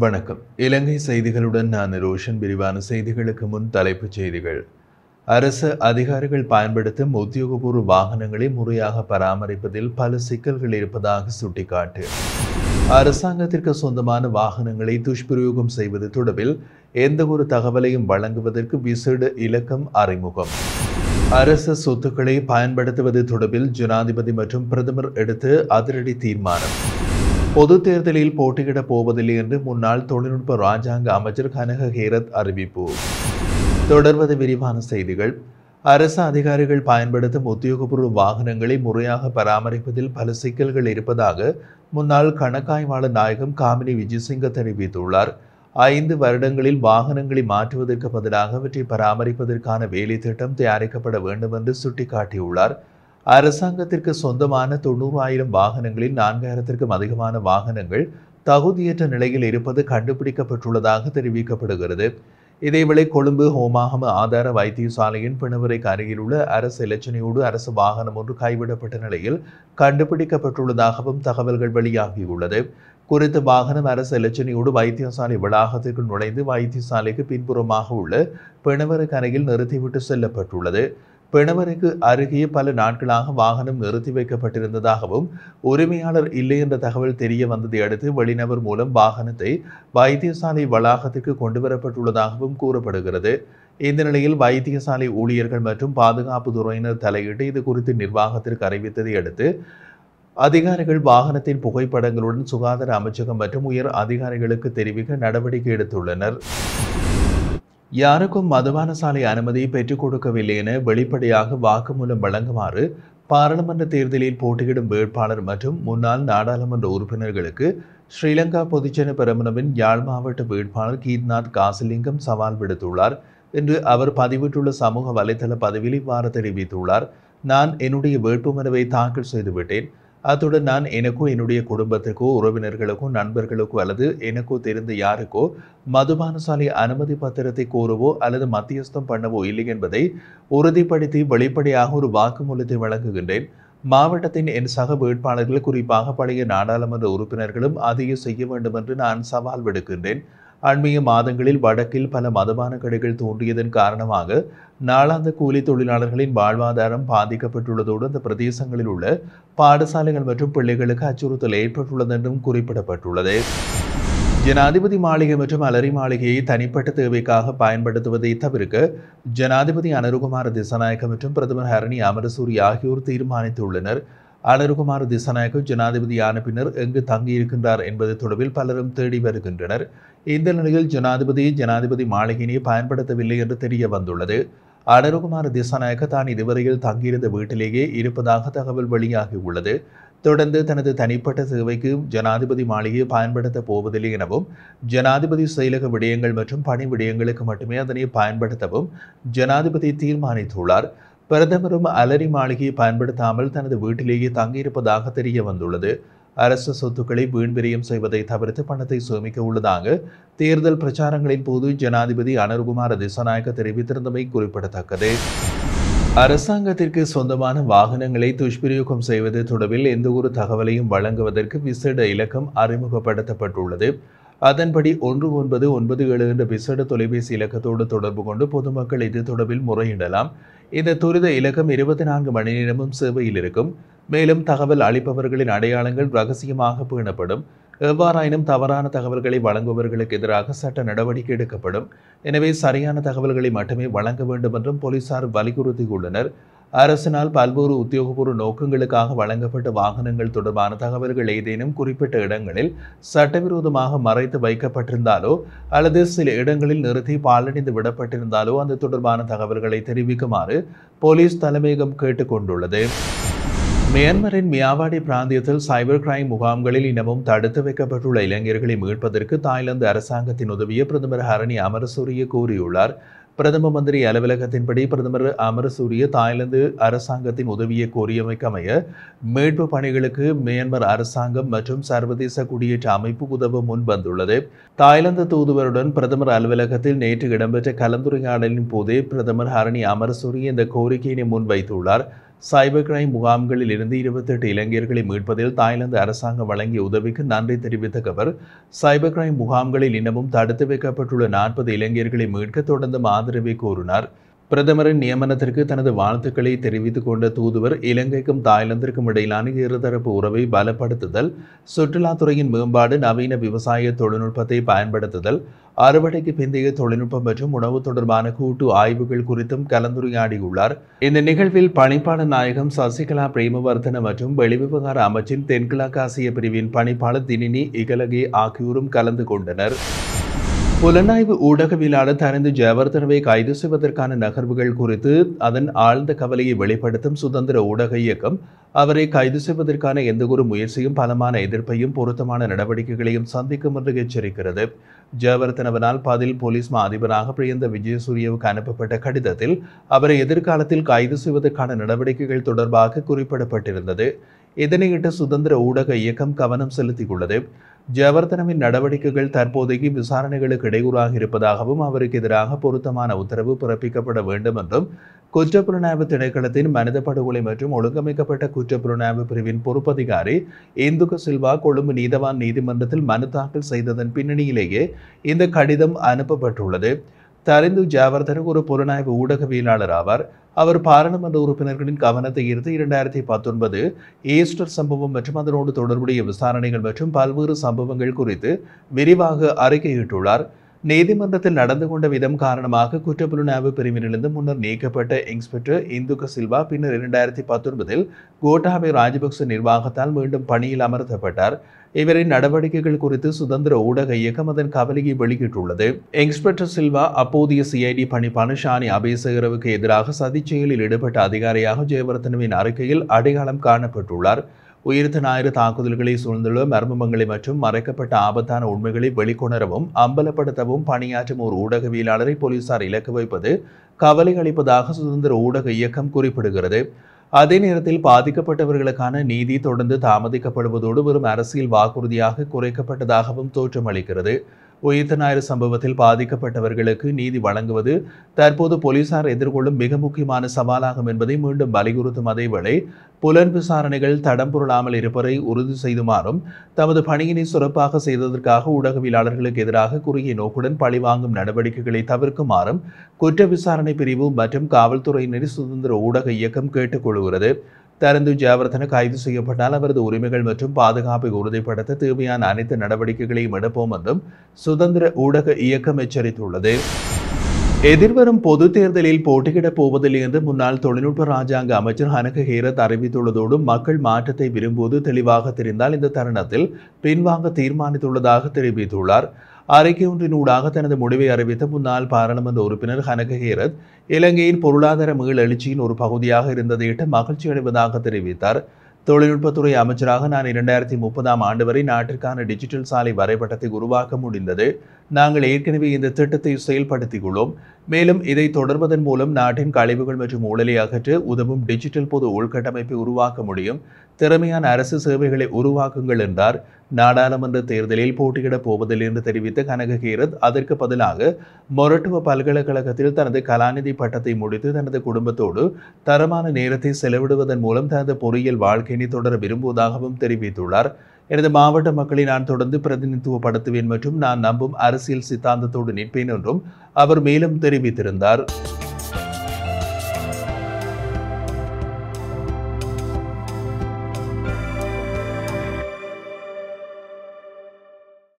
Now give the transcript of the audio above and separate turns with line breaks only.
வணக்கம் இலங்கை செய்திகளுடன் நான் ரோஷன் விரிவான செய்திகளுக்கு முன் தலைப்புச் செய்திகள் அரசு அதிகாரிகள் பயன்படுத்தும் உத்தியோகபூர்வ வாகனங்களை முறையாக பராமரிப்பதில் பல சிக்கல்கள் இருப்பதாக சுட்டிக்காட்டு அரசாங்கத்திற்கு சொந்தமான வாகனங்களை துஷ்பிரயோகம் செய்வது தொடர்பில் எந்த ஒரு தகவலையும் வழங்குவதற்கு விசேட இலக்கம் அறிமுகம் அரசு சொத்துக்களை பயன்படுத்துவது தொடர்பில் ஜனாதிபதி மற்றும் பிரதமர் எடுத்த அதிரடி தீர்மானம் பொது தேர்தலில் போட்டியிடப் போவதில்லை என்று முன்னாள் தொழில்நுட்ப ராஜாங்க அமைச்சர் கனக ஹேரத் அறிவிப்பு தொடர்வது விரிவான செய்திகள் அரசு அதிகாரிகள் பயன்படுத்தும் உத்தியோகபூர்வ வாகனங்களை முறையாக பராமரிப்பதில் பல சிக்கல்கள் இருப்பதாக முன்னாள் கணக்காய்வாளர் நாயகம் காமினி விஜயசிங்க தெரிவித்துள்ளார் ஐந்து வருடங்களில் வாகனங்களை மாற்றுவதற்கு பதிலாக அவற்றை பராமரிப்பதற்கான வேலை திட்டம் தயாரிக்கப்பட வேண்டும் என்று சுட்டிக்காட்டியுள்ளார் அரசாங்கத்திற்கு சொந்தமான தொண்ணூறு ஆயிரம் வாகனங்களில் நான்காயிரத்திற்கும் அதிகமான வாகனங்கள் தகுதியற்ற நிலையில் இருப்பது கண்டுபிடிக்கப்பட்டுள்ளதாக தெரிவிக்கப்படுகிறது இதேவேளை கொழும்பு ஹோமாகம ஆதார வைத்தியசாலையின் பிணவரைக்கு அருகிலுள்ள அரசு இலச்சினையோடு அரசு வாகனம் ஒன்று கைவிடப்பட்ட நிலையில் கண்டுபிடிக்கப்பட்டுள்ளதாகவும் தகவல்கள் வெளியாகியுள்ளது குறித்த வாகனம் அரசு இலச்சினையோடு வைத்தியசாலை வளாகத்திற்கு நுழைந்து வைத்தியசாலைக்கு பின்புறமாக உள்ள பிணவருக்கு அருகில் நிறுத்திவிட்டு செல்லப்பட்டுள்ளது பிணவருக்கு அருகே பல நாட்களாக வாகனம் நிறுத்தி வைக்கப்பட்டிருந்ததாகவும் உரிமையாளர் இல்லை என்ற தகவல் தெரிய வந்ததை அடுத்து வெளிநபர் மூலம் வாகனத்தை வைத்தியசாலை வளாகத்திற்கு கொண்டுவரப்பட்டுள்ளதாகவும் கூறப்படுகிறது இந்த நிலையில் வைத்தியசாலை ஊழியர்கள் மற்றும் பாதுகாப்பு துறையினர் தலையிட்டு இது குறித்து நிர்வாகத்திற்கு அறிவித்ததை அடுத்து அதிகாரிகள் வாகனத்தின் புகைப்படங்களுடன் சுகாதார அமைச்சகம் மற்றும் உயர் அதிகாரிகளுக்கு தெரிவிக்க நடவடிக்கை எடுத்துள்ளனர் யாருக்கும் மதுபான சாலை அனுமதி பெற்றுக் கொடுக்கவில்லை என வெளிப்படையாக வாக்குமூலம் வழங்குமாறு பாராளுமன்ற தேர்தலில் போட்டியிடும் வேட்பாளர் மற்றும் முன்னாள் நாடாளுமன்ற உறுப்பினர்களுக்கு ஸ்ரீலங்கா பொதுஜன பெரமுனவின் யாழ் மாவட்ட வேட்பாளர் கீர்நாத் காசிலிங்கம் சவால் விடுத்துள்ளார் என்று அவர் பதிவிட்டுள்ள சமூக வலைதள பதிவில் இவ்வாறு தெரிவித்துள்ளார் நான் என்னுடைய வேட்புமனுவை தாக்கல் செய்துவிட்டேன் அத்துடன் நான் எனக்கோ என்னுடைய குடும்பத்துக்கோ உறவினர்களுக்கோ நண்பர்களுக்கோ அல்லது எனக்கோ தெரிந்த யாருக்கோ மதுபான சாலை அனுமதி பத்திரத்தை கோரவோ அல்லது மத்தியஸ்தம் பண்ணவோ இல்லை என்பதை உறுதிப்படுத்தி வெளிப்படையாக ஒரு வாக்குமூலத்தை வழங்குகின்றேன் மாவட்டத்தின் என் சக வேட்பாளர்கள் குறிப்பாக பழைய நாடாளுமன்ற உறுப்பினர்களும் அதையே செய்ய வேண்டும் என்று நான் சவால் விடுக்கின்றேன் அண்மைய மாதங்களில் வடக்கில் பல மதுபான கடைகள் தோன்றியதன் காரணமாக நாளாந்த கூலி தொழிலாளர்களின் வாழ்வாதாரம் பாதிக்கப்பட்டுள்ளதோடு அந்த பிரதேசங்களில் உள்ள பாடசாலைகள் மற்றும் பிள்ளைகளுக்கு அச்சுறுத்தல் ஏற்பட்டுள்ளது என்றும் குறிப்பிடப்பட்டுள்ளது ஜனாதிபதி மாளிகை மற்றும் அலரி மாளிகையை தனிப்பட்ட தேவைக்காக பயன்படுத்துவதை தவிர்க்க ஜனாதிபதி அனுருகுமார திசநாயக்க மற்றும் பிரதமர் ஹரணி அமரசூரி ஆகியோர் தீர்மானித்துள்ளனர் அனுருகுமார திசநாயக்க ஜனாதிபதியான பின்னர் எங்கு தங்கியிருக்கின்றார் என்பது தொடர்பில் பலரும் தேடி வருகின்றனர் இந்த நிலையில் ஜனாதிபதி ஜனாதிபதி மாளிகையினை பயன்படுத்தவில்லை என்று தெரிய வந்துள்ளது அனுருகுமார திசாநாயக்க தான் இதுவரையில் தங்கியிருந்த வீட்டிலேயே இருப்பதாக தகவல் வெளியாகியுள்ளது தொடர்ந்து தனது தனிப்பட்ட சேவைக்கு ஜனாதிபதி மாளிகையை பயன்படுத்த போவதில்லை எனவும் ஜனாதிபதி செயலக விடயங்கள் மற்றும் பணி விடயங்களுக்கு மட்டுமே அதனை பயன்படுத்தவும் ஜனாதிபதி தீர்மானித்துள்ளார் பிரதமரும் அலரி மாளிகையை பயன்படுத்தாமல் தனது வீட்டிலேயே தங்கியிருப்பதாக தெரிய வந்துள்ளது அரசு சொத்துக்களை வீண் விரயம் செய்வதை தவிர்த்து பணத்தை சேமிக்க உள்ளதாக தேர்தல் பிரச்சாரங்களின் போது ஜனாதிபதி அனுர்குமார திசாநாயக்க தெரிவித்திருந்தமை குறிப்பிடத்தக்கது அரசாங்கத்திற்கு சொந்தமான வாகனங்களை துஷ்பிரயோகம் செய்வது தொடர்பில் எந்த ஒரு தகவலையும் வழங்குவதற்கு விசேட இலக்கம் அறிமுகப்படுத்தப்பட்டுள்ளது அதன்படி ஒன்று ஒன்பது ஒன்பது ஏழு என்ற விசேட தொலைபேசி இலக்கத்தோடு தொடர்பு கொண்டு பொதுமக்கள் இது தொடர்பில் முறையிடலாம் இந்த துரித இலக்கம் இருபத்தி நான்கு மணி நேரமும் சேவையில் இருக்கும் மேலும் தகவல் அளிப்பவர்களின் அடையாளங்கள் ரகசியமாக பேணப்படும் எவ்வாறாயினும் தவறான தகவல்களை வழங்குபவர்களுக்கு எதிராக சட்ட நடவடிக்கை எடுக்கப்படும் எனவே சரியான தகவல்களை மட்டுமே வழங்க வேண்டும் என்றும் போலீசார் வலியுறுத்தியுள்ளனர் அரசினால் பல்வேறு உத்தியோகபூர்வ நோக்கங்களுக்காக வழங்கப்பட்ட வாகனங்கள் தொடர்பான தகவல்கள் ஏதேனும் குறிப்பிட்ட இடங்களில் சட்டவிரோதமாக மறைத்து வைக்கப்பட்டிருந்தாலோ அல்லது சில இடங்களில் நிறுத்தி பாலடைந்து விடப்பட்டிருந்தாலோ அந்த தொடர்பான தகவல்களை தெரிவிக்குமாறு போலீஸ் தலைமையகம் கேட்டுக்கொண்டுள்ளது மியான்மரின் மியாவாடி பிராந்தியத்தில் சைபர் கிரைம் முகாம்களில் இன்னமும் தடுத்து வைக்கப்பட்டுள்ள இளைஞர்களை மீட்பதற்கு தாய்லாந்து அரசாங்கத்தின் உதவியை பிரதமர் ஹரணி அமரசூரிய கூறியுள்ளார் பிரதம மந்திரி அலுவலகத்தின்படி பிரதமர் அமரசூரிய தாய்லாந்து அரசாங்கத்தின் உதவியை கோரியமைக்கமைய மீட்பு பணிகளுக்கு மியான்மர் அரசாங்கம் மற்றும் சர்வதேச குடியேற்ற அமைப்பு உதவ முன்வந்துள்ளது தாய்லாந்து தூதுவருடன் பிரதமர் அலுவலகத்தில் நேற்று இடம்பெற்ற கலந்துரையாடலின் போதே பிரதமர் ஹரணி அமரசூரிய இந்த கோரிக்கையினை முன்வைத்துள்ளார் சைபர் கிரைம் முகாம்களில் இருந்து இருபத்தெட்டு இளைஞர்களை மீட்பதில் தாய்லாந்து அரசாங்கம் வழங்கிய உதவிக்கு நன்றி தெரிவித்த அவர் சைபர் கிரைம் முகாம்களில் இன்னமும் தடுத்து வைக்கப்பட்டுள்ள நாற்பது இளைஞர்களை மீட்க தொடர்ந்தும் ஆதரவை கோரினார் பிரதமரின் நியமனத்திற்கு தனது வாழ்த்துக்களை தெரிவித்துக் கொண்ட தூதுவர் இலங்கைக்கும் தாய்லாந்திற்கும் இடையிலான இருதரப்பு உறவை பலப்படுத்துதல் சுற்றுலாத்துறையின் மேம்பாடு நவீன விவசாய தொழில்நுட்பத்தை பயன்படுத்துதல் அறுவடைக்கு பிந்தைய தொழில்நுட்பம் மற்றும் உணவு தொடர்பான கூட்டு ஆய்வுகள் குறித்தும் கலந்துரையாடியுள்ளார் இந்த நிகழ்வில் பணிப்பாளர் நாயகம் சசிகலா பிரேமவர்தன மற்றும் வெளிவிவகார அமைச்சின் தென்கிழக்கு ஆசிய பிரிவின் பணிப்பாளர் தினினி இகலகே ஆகியோரும் கலந்து கொண்டனர் புலனாய்வு ஊடகவியலாளர் தனது ஜெயவர்தனவை கைது செய்வதற்கான நகர்வுகள் குறித்து அதன் ஆழ்ந்த கவலையை வெளிப்படுத்தும் சுதந்திர ஊடக இயக்கம் அவரை கைது செய்வதற்கான எந்தவொரு முயற்சியும் பலமான எதிர்ப்பையும் பொருத்தமான நடவடிக்கைகளையும் சந்திக்கும் என்று எச்சரிக்கிறது ஜெயவர்தனவனால் பதில் போலீஸ் மா அதிபராக பிரியந்த விஜயசூரியவுக்கு அனுப்பப்பட்ட கடிதத்தில் அவரை எதிர்காலத்தில் கைது செய்வதற்கான நடவடிக்கைகள் தொடர்பாக குறிப்பிடப்பட்டிருந்தது இதனையிட்டு சுதந்திர ஊடக இயக்கம் கவனம் செலுத்தியுள்ளது ஜெயவர்தனவின் நடவடிக்கைகள் தற்போதைக்கு விசாரணைகளுக்கு இடையூறாக இருப்பதாகவும் அவருக்கு எதிராக பொருத்தமான உத்தரவு பிறப்பிக்கப்பட வேண்டும் என்றும் குற்றப்புலனாய்வு திணைக்களத்தின் மனித படுகொலை மற்றும் ஒழுங்கமைக்கப்பட்ட குற்றப்புலனாய்வு பிரிவின் பொறுப்பதிகாரி இந்துக சில்வா கொழும்பு நீதவான் நீதிமன்றத்தில் மனு தாக்கல் செய்ததன் பின்னணியிலேயே இந்த கடிதம் அனுப்பப்பட்டுள்ளது தரிந்து ஜாவர்தன் ஒரு புலனாய்வு ஊடகவியலாளர் ஆவார் அவர் பாராளுமன்ற உறுப்பினர்களின் கவனத்தை ஈர்த்து இரண்டாயிரத்தி பத்தொன்பது ஈஸ்டர் சம்பவம் மற்றும் அதனோடு தொடர்புடைய விசாரணைகள் மற்றும் பல்வேறு சம்பவங்கள் குறித்து விரிவாக அறிக்கையிட்டுள்ளார் நீதிமன்றத்தில் நடந்து கொண்ட விதம் காரணமாக குற்றப்புலனாய்வு பிரிவினிலிருந்து முன்னர் நீக்கப்பட்ட இன்ஸ்பெக்டர் இந்துக சில்வா பின்னர் இரண்டாயிரத்தி பத்தொன்பதில் கோட்டாபே ராஜபக்ச நிர்வாகத்தால் மீண்டும் பணியில் அமர்த்தப்பட்டார் இவரின் நடவடிக்கைகள் குறித்து சுதந்திர ஊடக இயக்கம் அதன் கவலையை வெளியிட்டுள்ளது இன்ஸ்பெக்டர் சில்வா அப்போதைய சிஐடி பணிப்பாளர் ஷானி அபேசகரவுக்கு எதிராக சதிச் செயலில் ஈடுபட்ட அதிகாரியாக ஜெயவர்தனவின் அறிக்கையில் அடையாளம் காணப்பட்டுள்ளார் உயிர்த்த ஞாயிறு தாக்குதல்களை சூழ்ந்துள்ள மர்மங்களை மற்றும் மறைக்கப்பட்ட ஆபத்தான உண்மைகளை வெளிக்கொணரவும் அம்பலப்படுத்தவும் பணியாற்றும் ஒரு ஊடகவியலாளரை போலீசார் இலக்கு வைப்பது கவலை அளிப்பதாக சுதந்திர ஊடக இயக்கம் குறிப்பிடுகிறது அதே நேரத்தில் பாதிக்கப்பட்டவர்களுக்கான நீதி தொடர்ந்து தாமதிக்கப்படுவதோடு வெறும் அரசியல் வாக்குறுதியாக குறைக்கப்பட்டதாகவும் தோற்றமளிக்கிறது உயிர்த்த ஞாயிறு சம்பவத்தில் பாதிக்கப்பட்டவர்களுக்கு நீதி வழங்குவது தற்போது போலீசார் எதிர்கொள்ளும் மிக முக்கியமான சவாலாகும் என்பதை மீண்டும் வலியுறுத்தும் அதேவேளை புலன் விசாரணைகள் தடம் புரளாமல் இருப்பதை உறுதி செய்துமாறும் தமது பணியினை சிறப்பாக செய்ததற்காக ஊடகவியலாளர்களுக்கு எதிராக குறுகிய நோக்குடன் பழிவாங்கும் நடவடிக்கைகளை தவிர்க்குமாறும் குற்ற விசாரணை பிரிவு மற்றும் காவல்துறையினரை சுதந்திர ஊடக இயக்கம் கேட்டுக்கொள்கிறது தரந்து ஜெயவர்தன கைது செய்யப்பட்டால் அவரது உரிமைகள் மற்றும் பாதுகாப்பை உறுதிப்படுத்த தேவையான அனைத்து நடவடிக்கைகளையும் எடுப்போம் என்றும் சுதந்திர ஊடக இயக்கம் எச்சரித்துள்ளது எதிர்வரும் பொது தேர்தலில் போட்டியிடப் போவதில்லை என்று முன்னாள் தொழில்நுட்ப ராஜாங்க அமைச்சர் ஹனக ஹேரத் அறிவித்துள்ளதோடு மக்கள் மாற்றத்தை விரும்புவது தெளிவாக தெரிந்தால் இந்த தருணத்தில் பின்வாங்க தீர்மானித்துள்ளதாக தெரிவித்துள்ளார் அறிக்கை ஒன்றினூடாக தனது முடிவை அறிவித்த முன்னாள் பாராளுமன்ற உறுப்பினர் ஹனக ஹேரத் இலங்கையின் பொருளாதார மீளெழுச்சியின் ஒரு பகுதியாக இருந்ததையிட்டு மகிழ்ச்சி அடைவதாக தெரிவித்தார் தொழில்நுட்பத்துறை அமைச்சராக நான் இரண்டாயிரத்தி முப்பதாம் ஆண்டு வரை நாட்டிற்கான டிஜிட்டல் சாலை வரைபடத்தை உருவாக்க முடிந்தது நாங்கள் ஏற்கனவே இந்த திட்டத்தை செயல்படுத்தியுள்ளோம் மேலும் இதை தொடர்வதன் மூலம் நாட்டின் கழிவுகள் மற்றும் ஊழலை அகற்ற உதவும் டிஜிட்டல் பொது உள்கட்டமைப்பை உருவாக்க முடியும் திறமையான அரசு சேவைகளை உருவாக்குங்கள் என்றார் நாடாளுமன்ற தேர்தலில் போட்டியிடப் போவதில்லை என்று தெரிவித்த கனககீரத் அதற்கு பதிலாக மொரட்டுவ பல்கலைக்கழகத்தில் தனது கலாநிதி பட்டத்தை முடித்து தனது குடும்பத்தோடு தரமான நேரத்தை செலவிடுவதன் மூலம் தனது பொறியியல் வாழ்க்கையினை தொடர விரும்புவதாகவும் தெரிவித்துள்ளார் எனது மாவட்ட மக்களை நான் தொடர்ந்து பிரதிநிதித்துவப்படுத்துவேன் மற்றும் நான் நம்பும் அரசியல் சித்தாந்தத்தோடு நிற்பேன் என்றும் அவர் மேலும் தெரிவித்திருந்தார்